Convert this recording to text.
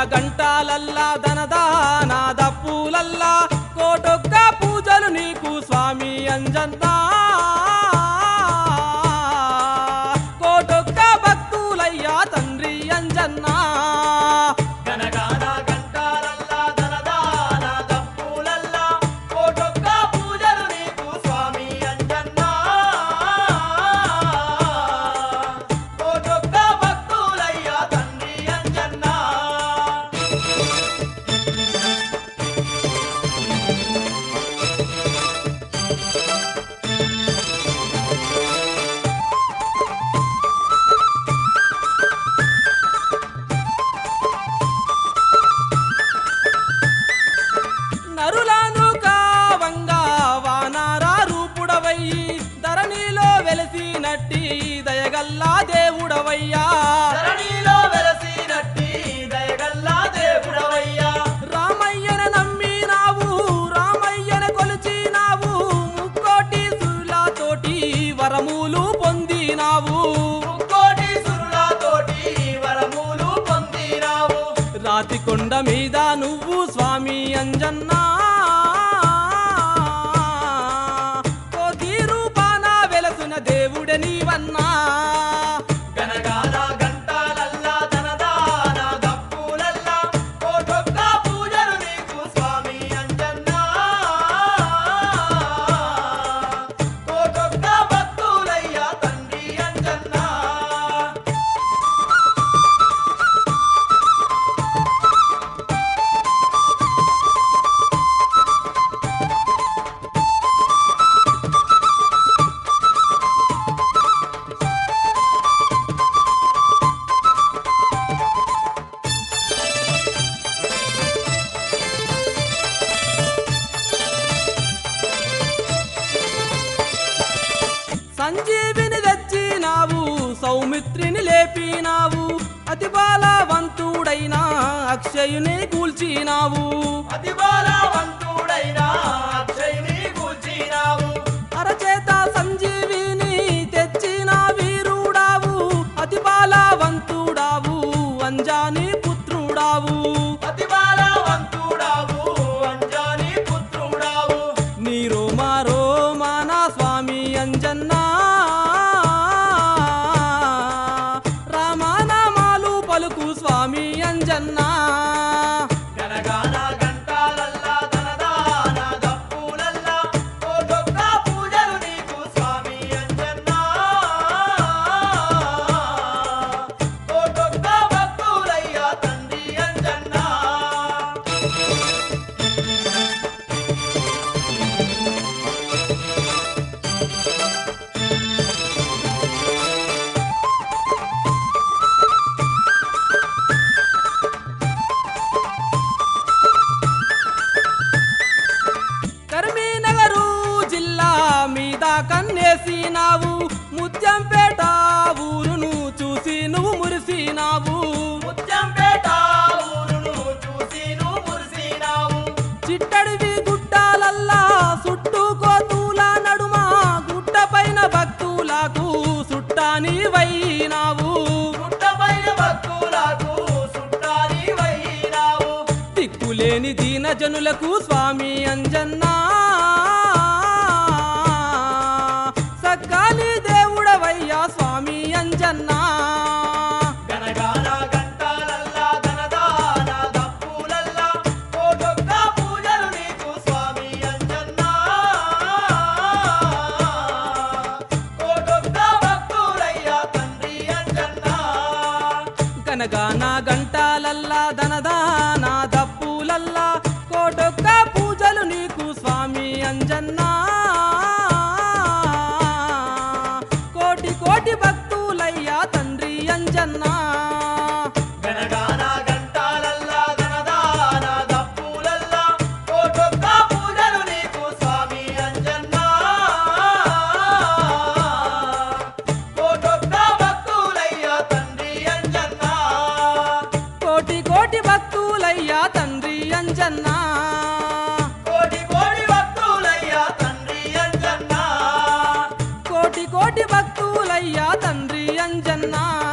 గంటాలల్లా ధనదాన దప్పులల్లా కోటొక్క పూజలు నీకు స్వామి అంజన్నా కోటొక్క భక్తులయ్యా తండ్రి అంజన్నా గనగాన గంటాలల్లా ధనదాన దప్పులల్లా కోటొక్క పూజలు నీకు స్వామి అంజన్నా కోటొక్క భక్తులయ్యా తండ్రి అంజన్నా నరులను కావంగా వానారా రూపుడవయ్యి ధరణిలో వెలసినట్టి దయగల్లా దేవుడవయ్యా ధరణిలో వెలసినట్టి దయగల్లా దేవుడవయ్యా రామయ్యన నమ్మినావు రామయ్యన కొలిచినావు ముక్కోటి సురులతోటి వరములు పొందినావు ముక్కోటి సురులతోటి వరములు పొందినావు రాతి కొండ మీద నువ్వు స్వామి అంజన్నా కోటి రూపాన వెలసిన దేవుడే నీవన్నా గనగాన గంటాలల్లా ధనదాన దప్పులల్లా కోటొక్క పూజలు నీకు స్వామి అంజన్నా కోటొక్క భక్తులయ్యా తండ్రి అంజన్నా సంజీవిని తెచ్చినావు సౌమిత్రిని లేపినావు అతి బాలవంతుడైన అక్షయుని కూల్చినావు అతి బాలవంతుడైన అక్షయుని కూర్చినావు అరచేత సంజీవిని తెచ్చిన వీరుడావు అతి బాలవంతుడావు అంజాని పుత్రుడావు అతి బాలవంతుడావు అంజాని పుత్రుడావు నీ రోమా రోమాన స్వామి అంజన్నా రామానామాలు పలుకు స్వామి అంజన్నా గనగాన గంటాలల్లా ధనదాన దప్పులల్లా కోటొక్క పూజలు నీకు స్వామి అంజన్నా కోటొక్క భక్తులయ్యా తండ్రి అంజన్నా కరీంనగరు జిల్లా మీద కన్నేసినావు ముత్యంపేట ఊరును చూసి నువ్వు మురిసినావు ముత్యంపేట ఊరును చూసి నువ్వు మురిసినావు చిట్టడివి గుట్టాలల్లా చుట్టుకోతూల నడుమ గుట్ట పైన భక్తులకు సుట్టాని వైనావు పుట్టపైన భక్తులకు సుట్టాని వైనావు దిక్కులేని దీన జనులకు స్వామి అంజన్నా సక్కాలి దేవుడవయ్యా స్వామి అంజన్నా గనగాన గంటాలల్లా ధనదాన దప్పులల్లా కోటొక్క పూజలు నీకు స్వామి అంజన్నా కోటొక్క భక్తులయ్యా తండ్రి అంజన్నా గనగాన గంటాలల్లా ధనదాన దప్పులల్లా కోటొక్క పూజలు నీకు స్వామి అంజన్నా కోటి కోటి భక్తులయ్యా తండ్రి అంజన్నా గనగాన గంటాలల్లా ధనదాన దప్పులల్లా కోటొక్క పూజలు నీకు స్వామి అంజన్నా కోటొక్క భక్తులయ్యా తండ్రి అంజన్నా కోటి కోటి భక్తులయ్యా తండ్రి అంజన్నా కోటి కోటి భక్తులయ్యా తండ్రి అంజన్నా కోటి కోటి భక్తులయ్యా తండ్రి అంజన్నా